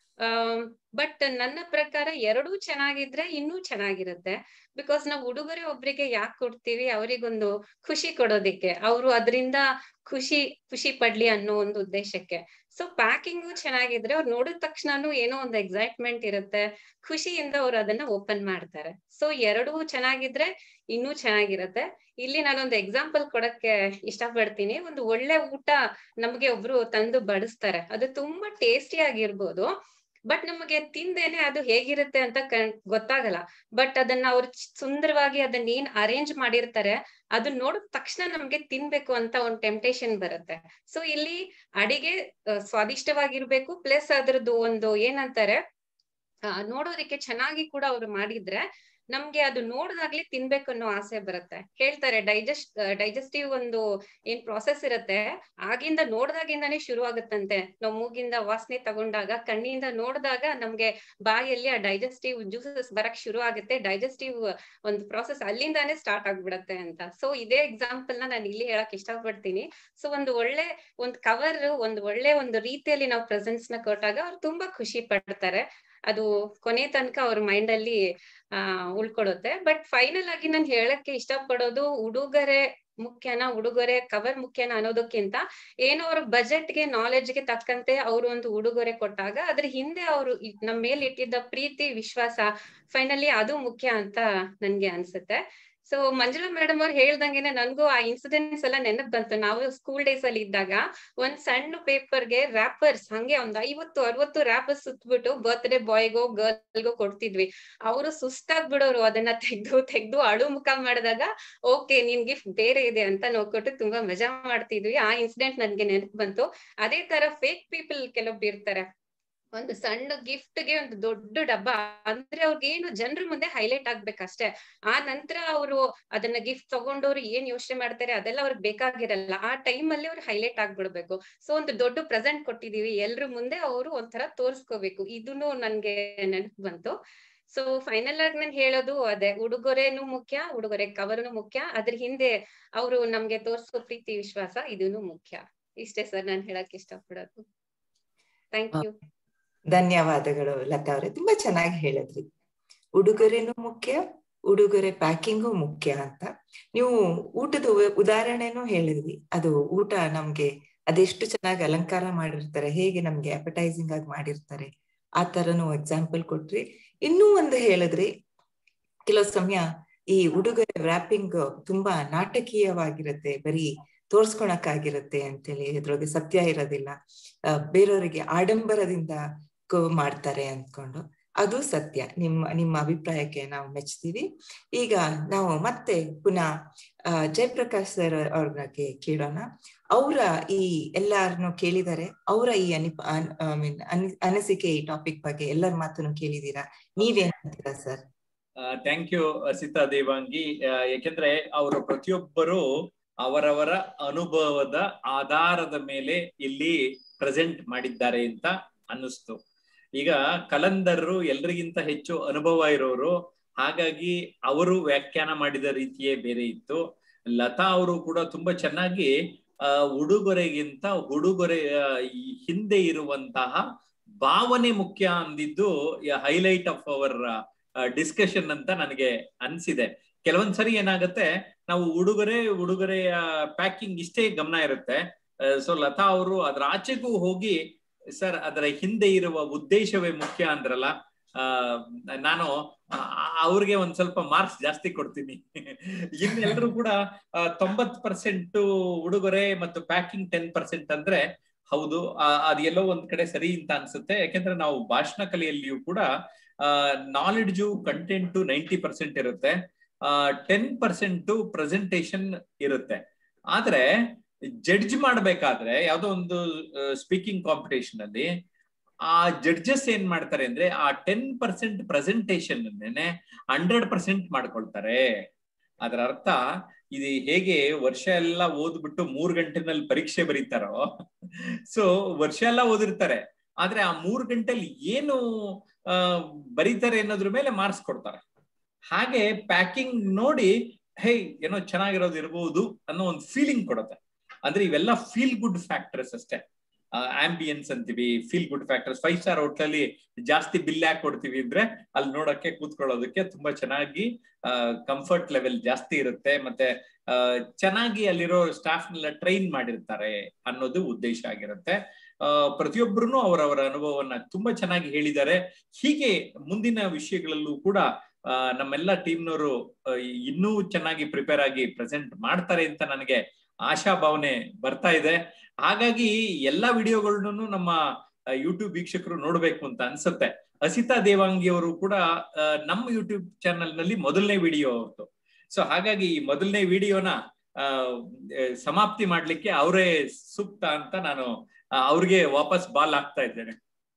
ಬಟ್ ನನ್ನ ಪ್ರಕಾರ ಎರಡೂ ಚೆನ್ನಾಗಿದ್ರೆ ಇನ್ನೂ ಚೆನ್ನಾಗಿರುತ್ತೆ ಬಿಕಾಸ್ ನಾವು ಉಡುಗೊರೆ ಒಬ್ರಿಗೆ ಯಾಕೆ ಕೊಡ್ತೀವಿ ಅವರಿಗೊಂದು ಖುಷಿ ಕೊಡೋದಿಕ್ಕೆ ಅವರು ಅದರಿಂದ ಖುಷಿ ಖುಷಿ ಪಡ್ಲಿ ಅನ್ನೋ ಒಂದು ಉದ್ದೇಶಕ್ಕೆ ಸೊ ಪ್ಯಾಕಿಂಗು ಚೆನ್ನಾಗಿದ್ರೆ ಅವ್ರು ನೋಡಿದ ತಕ್ಷಣನೂ ಏನೋ ಒಂದು ಎಕ್ಸೈಟ್ಮೆಂಟ್ ಇರುತ್ತೆ ಖುಷಿಯಿಂದ ಅವ್ರು ಅದನ್ನ ಓಪನ್ ಮಾಡ್ತಾರೆ ಸೊ ಎರಡೂ ಚೆನ್ನಾಗಿದ್ರೆ ಇನ್ನೂ ಚೆನ್ನಾಗಿರುತ್ತೆ ಇಲ್ಲಿ ನಾನೊಂದು ಎಕ್ಸಾಂಪಲ್ ಕೊಡಕ್ಕೆ ಇಷ್ಟಪಡ್ತೀನಿ ಒಂದು ಒಳ್ಳೆ ಊಟ ನಮ್ಗೆ ಒಬ್ರು ತಂದು ಬಡಿಸ್ತಾರೆ ಅದು ತುಂಬಾ ಟೇಸ್ಟಿ ಆಗಿರ್ಬೋದು ಬಟ್ ನಮಗೆ ತಿಂದೇನೆ ಅದು ಹೇಗಿರುತ್ತೆ ಅಂತ ಗೊತ್ತಾಗಲ್ಲ ಬಟ್ ಅದನ್ನ ಅವ್ರು ಸುಂದರವಾಗಿ ಅದನ್ನ ಏನ್ ಅರೇಂಜ್ ಮಾಡಿರ್ತಾರೆ ಅದನ್ನ ನೋಡಿದ ತಕ್ಷಣ ನಮ್ಗೆ ತಿನ್ಬೇಕು ಅಂತ ಒಂದ್ ಟೆಂಪ್ಟೇಷನ್ ಬರುತ್ತೆ ಸೊ ಇಲ್ಲಿ ಅಡಿಗೆ ಸ್ವಾದಿಷ್ಟವಾಗಿರ್ಬೇಕು ಪ್ಲಸ್ ಅದ್ರದ್ದು ಒಂದು ಏನಂತಾರೆ ನೋಡೋದಕ್ಕೆ ಚೆನ್ನಾಗಿ ಕೂಡ ಅವ್ರು ಮಾಡಿದ್ರೆ ನಮ್ಗೆ ಅದು ನೋಡಿದಾಗ್ಲೇ ತಿನ್ಬೇಕು ಅನ್ನೋ ಆಸೆ ಬರುತ್ತೆ ಹೇಳ್ತಾರೆ ಡೈಜೆಸ್ಟ್ ಡೈಜೆಸ್ಟಿವ್ ಒಂದು ಏನ್ ಪ್ರಾಸೆಸ್ ಇರುತ್ತೆ ಆಗಿಂದ ನೋಡ್ದಾಗಿಂದಾನೇ ಶುರು ಆಗುತ್ತಂತೆ ನಾವು ಮೂಗಿಂದ ವಾಸನೆ ತಗೊಂಡಾಗ ಕಣ್ಣಿಂದ ನೋಡಿದಾಗ ನಮ್ಗೆ ಬಾಯಲ್ಲಿ ಆ ಡೈಜೆಸ್ಟಿವ್ ಜ್ಯೂಸಸ್ ಬರಕ್ ಶುರು ಆಗುತ್ತೆ ಡೈಜೆಸ್ಟಿವ್ ಒಂದು ಪ್ರಾಸೆಸ್ ಅಲ್ಲಿಂದಾನೇ ಸ್ಟಾರ್ಟ್ ಆಗ್ಬಿಡತ್ತೆ ಅಂತ ಸೊ ಇದೇ ಎಕ್ಸಾಂಪಲ್ ನ ನಾನು ಇಲ್ಲಿ ಹೇಳಕ್ ಇಷ್ಟಪಡ್ತೀನಿ ಸೊ ಒಂದು ಒಳ್ಳೆ ಒಂದು ಕವರ್ ಒಂದು ಒಳ್ಳೆ ಒಂದು ರೀತಿಯಲ್ಲಿ ನಾವು ಪ್ರೆಸೆನ್ಸ್ ನ ಕೊಟ್ಟಾಗ ಅವ್ರು ತುಂಬಾ ಖುಷಿ ಪಡ್ತಾರೆ ಅದು ಕೊನೆ ತನಕ ಅವ್ರ ಮೈಂಡ್ ಅಲ್ಲಿ ಆ ಉಳ್ಕೊಳುತ್ತೆ ಬಟ್ ಫೈನಲ್ ಆಗಿ ನಾನು ಹೇಳಕ್ಕೆ ಇಷ್ಟಪಡೋದು ಉಡುಗೊರೆ ಮುಖ್ಯನಾ ಉಡುಗೊರೆ ಕವರ್ ಮುಖ್ಯನಾ ಅನ್ನೋದಕ್ಕಿಂತ ಏನೋ ಅವ್ರ ಬಜೆಟ್ಗೆ ನಾಲೆಡ್ಜ್ಗೆ ತಕ್ಕಂತೆ ಅವರು ಒಂದು ಉಡುಗೊರೆ ಕೊಟ್ಟಾಗ ಅದ್ರ ಹಿಂದೆ ಅವರು ನಮ್ಮ ಮೇಲೆ ಇಟ್ಟಿದ್ದ ಪ್ರೀತಿ ವಿಶ್ವಾಸ ಫೈನಲಿ ಅದು ಮುಖ್ಯ ಅಂತ ನನ್ಗೆ ಅನ್ಸುತ್ತೆ ಸೊ ಮಂಜುಳಾ ಮೇಡಮ್ ಅವ್ರು ಹೇಳ್ದಂಗೆನೆ ನನ್ಗೂ ಆ ಇನ್ಸಿಡೆಂಟ್ಸ್ ಎಲ್ಲ ನೆನಪ್ ಬಂತು ನಾವು ಸ್ಕೂಲ್ ಡೇಸ್ ಅಲ್ಲಿ ಇದ್ದಾಗ ಒಂದ್ ಸಣ್ಣ ಪೇಪರ್ಗೆ ರ್ಯಾಪರ್ಸ್ ಹಂಗೆ ಒಂದ್ ಐವತ್ತು ಅರವತ್ತು ರ್ಯಾಪರ್ಸ್ ಸುತ್ಬಿಟ್ಟು ಬರ್ತ್ಡೇ ಬಾಯ್ಗೋ ಗರ್ಲ್ಗೋ ಕೊಡ್ತಿದ್ವಿ ಅವರು ಸುಸ್ತಾಗ್ ಬಿಡೋರು ಅದನ್ನ ತೆಗ್ದು ತೆಗ್ದು ಅಳು ಮುಖ ಮಾಡಿದಾಗ ಓಕೆ ನಿನ್ ಗಿಫ್ಟ್ ಬೇರೆ ಇದೆ ಅಂತ ನೋಡ್ಕೊಟ್ಟು ತುಂಬಾ ಮಜಾ ಮಾಡ್ತಿದ್ವಿ ಆ ಇನ್ಸಿಡೆಂಟ್ ನನ್ಗೆ ನೆನಪು ಬಂತು ಅದೇ ತರ ಫೇಕ್ ಪೀಪಲ್ ಕೆಲವೊಬ್ರು ಇರ್ತಾರೆ ಒಂದು ಸಣ್ಣ ಗಿಫ್ಟ್ ಗೆ ಒಂದು ದೊಡ್ಡ ಡಬ್ಬ ಅಂದ್ರೆ ಅವ್ರಿಗೆ ಏನು ಜನರ ಮುಂದೆ ಹೈಲೈಟ್ ಆಗ್ಬೇಕಷ್ಟೇ ಆ ನಂತರ ಅವರು ಅದನ್ನ ಗಿಫ್ಟ್ ತಗೊಂಡವ್ರು ಏನ್ ಯೋಚನೆ ಮಾಡ್ತಾರೆ ಅದೆಲ್ಲ ಅವ್ರಿಗೆ ಬೇಕಾಗಿರಲ್ಲ ಆ ಟೈಮ್ ಅಲ್ಲಿ ಅವ್ರು ಹೈಲೈಟ್ ಆಗ್ಬಿಡ್ಬೇಕು ಸೊ ಒಂದು ದೊಡ್ಡ ಪ್ರೆಸೆಂಟ್ ಕೊಟ್ಟಿದೀವಿ ಎಲ್ರ ಮುಂದೆ ಅವರು ಒಂಥರ ತೋರ್ಸ್ಕೋಬೇಕು ಇದನ್ನು ನನ್ಗೆ ನೆನಪು ಬಂತು ಸೊ ಫೈನಲ್ ಆಗಿ ನಾನು ಹೇಳೋದು ಅದೇ ಉಡುಗೊರೆನು ಮುಖ್ಯ ಉಡುಗೊರೆ ಕವರ್ನು ಮುಖ್ಯ ಅದ್ರ ಹಿಂದೆ ಅವರು ನಮ್ಗೆ ತೋರ್ಸೋ ಪ್ರೀತಿ ವಿಶ್ವಾಸ ಇದನ್ನು ಮುಖ್ಯ ಇಷ್ಟೇ ಸರ್ ನಾನು ಹೇಳಕ್ ಇಷ್ಟಪಡೋದು ಥ್ಯಾಂಕ್ ಯು ಧನ್ಯವಾದಗಳು ಲತಾ ಅವರೇ ತುಂಬಾ ಚೆನ್ನಾಗಿ ಹೇಳಿದ್ರಿ ಉಡುಗೊರೆನೂ ಮುಖ್ಯ ಉಡುಗೊರೆ ಪ್ಯಾಕಿಂಗು ಮುಖ್ಯ ಅಂತ ನೀವು ಊಟದ ಉ- ಉದಾಹರಣೆನೂ ಹೇಳಿದ್ರಿ ಅದು ಊಟ ನಮ್ಗೆ ಅದೆಷ್ಟು ಚೆನ್ನಾಗಿ ಅಲಂಕಾರ ಮಾಡಿರ್ತಾರೆ ಹೇಗೆ ನಮ್ಗೆ ಅಪಟೈಸಿಂಗ್ ಆಗಿ ಮಾಡಿರ್ತಾರೆ ಆ ತರನು ಎಕ್ಸಾಂಪಲ್ ಕೊಟ್ರಿ ಇನ್ನೂ ಒಂದು ಹೇಳಿದ್ರಿ ಕೆಲವು ಸಮಯ ಈ ಉಡುಗೊರೆ ವ್ರಾಪಿಂಗ್ ತುಂಬಾ ನಾಟಕೀಯವಾಗಿರುತ್ತೆ ಬರೀ ತೋರ್ಸ್ಕೊಳಕ್ಕಾಗಿರುತ್ತೆ ಅಂತೇಳಿ ಇದ್ರೊಳಗೆ ಸತ್ಯ ಇರೋದಿಲ್ಲ ಆ, ಬೇರೆಯವರಿಗೆ ಆಡಂಬರದಿಂದ ಕ- ಮಾಡ್ತಾರೆ ಅಂದ್ಕೊಂಡು ಅದು ಸತ್ಯ ನಿಮ್ಮ ನಿಮ್ಮ ಅಭಿಪ್ರಾಯಕ್ಕೆ ನಾವು ಮೆಚ್ತೀವಿ ಈಗ ನಾವು ಮತ್ತೆ ಪುನಃ ಆ, ಜಯಪ್ರಕಾಶ್ ಸರ್ ಅವ್ರಿಗೆ ಕೇಳೋಣ ಅವರ ಈ ಎಲ್ಲಾರನ್ನು ಕೇಳಿದ್ದಾರೆ ಅವರ ಈ ಅನಿ ಐ ಮೀನ್ ಅನಿಸಿಕೆ ಈ ಟಾಪಿಕ್ ಬಗ್ಗೆ ಎಲ್ಲರ ಮಾತನ್ನು ಕೇಳಿದೀರಾ ನೀವೇನ್ ಅಂತೀರಾ sir thank you Seetha Devangi ಆ, ಯಾಕೆಂದ್ರೆ ಅವರು ಪ್ರತಿಯೊಬ್ಬರು ಅವರವರ ಅನುಭವದ ಆಧಾರದ ಮೇಲೆ ಇಲ್ಲಿ ಪ್ರೆಸೆಂಟ್ ಮಾಡಿದ್ದಾರೆ ಅಂತ ಅನ್ನಿಸ್ತು ಈಗ ಕಲಂದರ್ರು ಎಲ್ರಿಗಿಂತ ಹೆಚ್ಚು ಅನುಭವ ಇರೋರು ಹಾಗಾಗಿ ಅವರು ವ್ಯಾಖ್ಯಾನ ಮಾಡಿದ ರೀತಿಯೇ ಬೇರೆ ಇತ್ತು ಲತಾ ಅವರು ಕೂಡ ತುಂಬಾ ಚೆನ್ನಾಗಿ ಆ ಉಡುಗೊರೆಗಿಂತ ಉಡುಗೊರೆಯ ಈ ಹಿಂದೆ ಇರುವಂತಹ ಭಾವನೆ ಮುಖ್ಯ ಅಂದಿದ್ದು ಹೈಲೈಟ್ ಆಫ್ ಅವರ್ ಡಿಸ್ಕಷನ್ ಅಂತ ನನಗೆ ಅನ್ಸಿದೆ ಕೆಲವೊಂದ್ಸರಿ ಏನಾಗುತ್ತೆ ನಾವು ಉಡುಗೊರೆ ಉಡುಗೊರೆಯ ಪ್ಯಾಕಿಂಗ್ ಇಷ್ಟೇ ಗಮನ ಇರುತ್ತೆ ಸೊ ಲತಾ ಅವರು ಅದ್ರ ಆಚೆಗೂ ಹೋಗಿ ಸರ್ ಅದರ ಹಿಂದೆ ಇರುವ ಉದ್ದೇಶವೇ ಮುಖ್ಯ ಅಂದ್ರಲ್ಲ ಆ ನಾನು ಅವ್ರಿಗೆ ಒಂದ್ ಸ್ವಲ್ಪ ಮಾರ್ಕ್ಸ್ ಜಾಸ್ತಿ ಕೊಡ್ತೀನಿ ಇನ್ನೆಲ್ಲರೂ ಕೂಡ ತೊಂಬತ್ ಪರ್ಸೆಂಟ್ ಉಡುಗೊರೆ ಮತ್ತು ಪ್ಯಾಕಿಂಗ್ ಟೆನ್ ಪರ್ಸೆಂಟ್ ಅಂದ್ರೆ ಹೌದು ಅದ್ ಎಲ್ಲೋ ಒಂದ್ ಕಡೆ ಸರಿ ಅಂತ ಅನ್ಸುತ್ತೆ ಯಾಕೆಂದ್ರೆ ನಾವು ಭಾಷಣ ಕಲೆಯಲ್ಲಿಯೂ ಕೂಡ ನಾಲೆಡ್ಜು ಕಂಟೆಂಟು ನೈಂಟಿ ಪರ್ಸೆಂಟ್ ಇರುತ್ತೆ ಟೆನ್ ಪರ್ಸೆಂಟ್ ಪ್ರೆಸೆಂಟೇಶನ್ ಇರುತ್ತೆ ಆದ್ರೆ ಜಡ್ಜ್ ಮಾಡ್ಬೇಕಾದ್ರೆ ಯಾವ್ದೋ ಒಂದು ಸ್ಪೀಕಿಂಗ್ ಕಾಂಪಿಟೇಷನ್ ಅಲ್ಲಿ ಆ ಜಡ್ಜಸ್ ಏನ್ ಮಾಡ್ತಾರೆ ಅಂದ್ರೆ ಆ ten percent presentation hundred percent ಮಾಡ್ಕೊಳ್ತಾರೆ ಅದರ ಅರ್ಥ ಇದು ಹೇಗೆ ವರ್ಷ ಎಲ್ಲ ಓದ್ಬಿಟ್ಟು ಮೂರ್ ಗಂಟೆನಲ್ಲಿ ಪರೀಕ್ಷೆ ಬರೀತಾರೋ ಸೊ ವರ್ಷ ಎಲ್ಲ ಓದಿರ್ತಾರೆ ಆದ್ರೆ ಆ ಮೂರ್ ಗಂಟೆಲಿ ಏನು ಬರೀತಾರೆ ಅನ್ನೋದ್ರ ಮೇಲೆ ಮಾರ್ಕ್ಸ್ ಕೊಡ್ತಾರೆ ಹಾಗೆ ಪ್ಯಾಕಿಂಗ್ ನೋಡಿ ಹೇ ಏನೋ ಚೆನ್ನಾಗಿರೋದು ಇರಬಹುದು ಅನ್ನೋ ಒಂದು ಫೀಲಿಂಗ್ ಕೊಡುತ್ತೆ ಅಂದ್ರೆ ಇವೆಲ್ಲ ಫೀಲ್ ಗುಡ್ ಫ್ಯಾಕ್ಟರ್ಸ್ ಅಷ್ಟೇ ಆಂಬಿಯನ್ಸ್ ಅಂತೀವಿ feel good factors five star ಹೋಟ್ಲಲ್ಲಿ ಜಾಸ್ತಿ ಬಿಲ್ ಯಾಕೆ ಕೊಡ್ತೀವಿ ಅಂದ್ರೆ ಅಲ್ಲಿ ನೋಡಕ್ಕೆ ಕೂತ್ಕೊಳ್ಳೋದಕ್ಕೆ ತುಂಬಾ ಚೆನ್ನಾಗಿ ಕಂಫರ್ಟ್ ಲೆವೆಲ್ ಜಾಸ್ತಿ ಇರುತ್ತೆ ಮತ್ತೆ ಚೆನ್ನಾಗಿ ಅಲ್ಲಿರೋ ಸ್ಟಾಫ್ನೆಲ್ಲ ಟ್ರೈನ್ ಮಾಡಿರ್ತಾರೆ ಅನ್ನೋದು ಉದ್ದೇಶ ಆಗಿರುತ್ತೆ ಪ್ರತಿಯೊಬ್ಬರು ಅವರವರ ಅನುಭವವನ್ನ ತುಂಬಾ ಚೆನ್ನಾಗಿ ಹೇಳಿದ್ದಾರೆ ಹೀಗೆ ಮುಂದಿನ ವಿಷಯಗಳಲ್ಲೂ ಕೂಡ ನಮ್ಮೆಲ್ಲ ಟೀಮ್ನವರು ಇನ್ನೂ ಚೆನ್ನಾಗಿ ಪ್ರಿಪೇರ್ ಆಗಿ ಪ್ರೆಸೆಂಟ್ ಮಾಡ್ತಾರೆ ಅಂತ ನನಗೆ ಆಶಾಭಾವನೆ ಬರ್ತಾ ಇದೆ ಹಾಗಾಗಿ ಎಲ್ಲಾ ವಿಡಿಯೋಗಳನ್ನು ನಮ್ಮ ಯೂಟ್ಯೂಬ್ ವೀಕ್ಷಕರು ನೋಡ್ಬೇಕು ಅಂತ ಅನ್ಸುತ್ತೆ ಅಸಿತಾ ದೇವಾಂಗಿ ಅವರು ಕೂಡ ನಮ್ಮ ಯೂಟ್ಯೂಬ್ ಚಾನೆಲ್ ನಲ್ಲಿ ಮೊದಲನೇ ವಿಡಿಯೋ ಅವ್ರದ್ದು ಸೊ ಹಾಗಾಗಿ ಈ ಮೊದಲನೇ ವಿಡಿಯೋನ ಸಮಾಪ್ತಿ ಮಾಡ್ಲಿಕ್ಕೆ ಅವರೇ ಸೂಕ್ತ ಅಂತ ನಾನು ಅವ್ರಿಗೆ ವಾಪಸ್ ಬಾಲ್ ಆಗ್ತಾ ಇದ್ದೇನೆ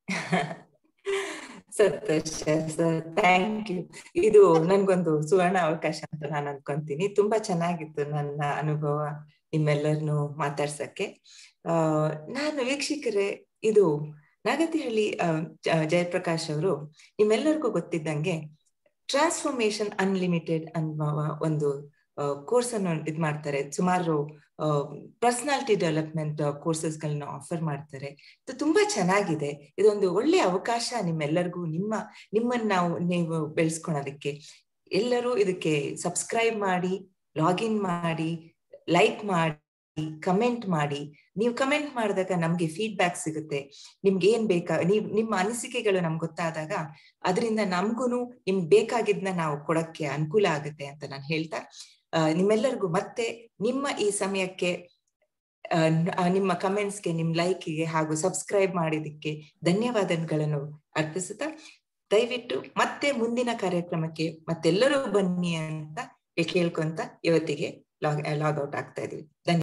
ಸಂತೋಷ ಸರ್ ಥ್ಯಾಂಕ್ ಯು ಇದು ನನ್ಗೊಂದು ಸುವರ್ಣ ಅವಕಾಶ ಅಂತ ನಾನು ಅನ್ಕೊಂತೀನಿ ತುಂಬಾ ಚೆನ್ನಾಗಿತ್ತು ನನ್ನ ಅನುಭವ ನಿಮ್ಮೆಲ್ಲರನ್ನು ಮಾತಾಡ್ಸಕ್ಕೆ ಆ ನಾನು ವೀಕ್ಷಕರೇ ಇದು ನಾಗತಿಹಳ್ಳಿ ಜಯಪ್ರಕಾಶ್ ಅವರು ನಿಮ್ಮೆಲ್ಲರಿಗೂ ಗೊತ್ತಿದ್ದಂಗೆ ಟ್ರಾನ್ಸ್ಫಾರ್ಮೇಶನ್ ಅನ್ಲಿಮಿಟೆಡ್ ಅನ್ನುವ ಒಂದು ಕೋರ್ಸ್ ಅನ್ನು ಇದ್ ಮಾಡ್ತಾರೆ ಸುಮಾರು ಪರ್ಸನಾಲಿಟಿ ಡೆವಲಪ್ಮೆಂಟ್ ಕೋರ್ಸಸ್ ಗಳನ್ನ ಆಫರ್ ಮಾಡ್ತಾರೆ ಇದು ತುಂಬಾ ಚೆನ್ನಾಗಿದೆ ಇದೊಂದು ಒಳ್ಳೆ ಅವಕಾಶ ನಿಮ್ಮೆಲ್ಲರಿಗೂ ನಿಮ್ಮ ನಿಮ್ಮನ್ನ ನಾವು ನೀವು ಬೆಳೆಸ್ಕೊಳೋದಕ್ಕೆ ಎಲ್ಲರೂ ಇದಕ್ಕೆ ಸಬ್ಸ್ಕ್ರೈಬ್ ಮಾಡಿ ಲಾಗಿನ್ ಮಾಡಿ ಲೈಕ್ ಮಾಡಿ ಕಮೆಂಟ್ ಮಾಡಿ ನೀವು ಕಮೆಂಟ್ ಮಾಡಿದಾಗ ನಮ್ಗೆ ಫೀಡ್ಬ್ಯಾಕ್ ಸಿಗುತ್ತೆ ನಿಮ್ಗೆ ಏನ್ ಬೇಕಾ ನೀವ್ ನಿಮ್ಮ ಅನಿಸಿಕೆಗಳು ನಮ್ಗೆ ಗೊತ್ತಾದಾಗ ಅದರಿಂದ ನಮ್ಗುನು ನಿಮ್ಗೆ ಬೇಕಾಗಿದ್ನ ನಾವು ಕೊಡಕ್ಕೆ ಅನುಕೂಲ ಆಗುತ್ತೆ ಅಂತ ನಾನು ಹೇಳ್ತಾ ನಿಮ್ಮೆಲ್ಲರಿಗೂ ಮತ್ತೆ ನಿಮ್ಮ ಈ ಸಮಯಕ್ಕೆ ನಿಮ್ಮ ಕಮೆಂಟ್ಸ್ಗೆ ನಿಮ್ ಲೈಕ್ಗೆ ಹಾಗೂ ಸಬ್ಸ್ಕ್ರೈಬ್ ಮಾಡಿದಕ್ಕೆ ಧನ್ಯವಾದಗಳನ್ನು ಅರ್ಪಿಸುತ್ತಾ ದಯವಿಟ್ಟು ಮತ್ತೆ ಮುಂದಿನ ಕಾರ್ಯಕ್ರಮಕ್ಕೆ ಮತ್ತೆಲ್ಲರೂ ಬನ್ನಿ ಅಂತ ಕೇಳ್ಕೊಂತ ಇವತ್ತಿಗೆ ಲಾಗ್ ಲಾಗ್ ಔಟ್ ಆಗ್ತಾ ಇದೀವಿ ಧನ್ಯವಾದ